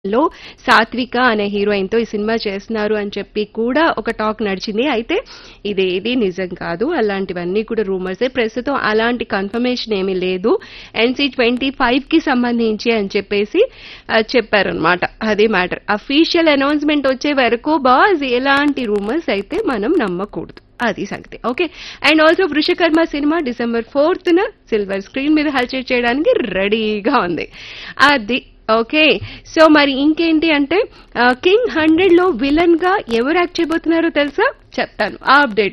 లో సాత్విక అనే హీరోయిన్ తో ఈ సినిమా చేస్తున్నారు అని చెప్పి కూడా ఒక టాక్ నడిచింది అయితే ఇదేది నిజం కాదు అలాంటివన్నీ కూడా రూమర్సే ప్రస్తుతం అలాంటి కన్ఫర్మేషన్ ఏమీ లేదు ఎన్సీ ట్వంటీ ఫైవ్ కి సంబంధించి అని చెప్పేసి ఆ, చెప్పారనమాట అదే మ్యాటర్ అఫీషియల్ అనౌన్స్మెంట్ వచ్చే వరకు బాస్ ఎలాంటి రూమర్స్ అయితే మనం నమ్మకూడదు అది సంగతి ఓకే అండ్ ఆల్సో వృషకర్మ సినిమా డిసెంబర్ ఫోర్త్ న సిల్వర్ స్క్రీన్ మీద హల్చల్ చేయడానికి రెడీగా ఉంది అది ఓకే సో మరి ఇంకేంటి అంటే కింగ్ హండ్రెడ్ లో విలన్ గా ఎవరు యాక్ట్ చేయబోతున్నారో తెలుసా చెప్తాను ఆ అప్డేట్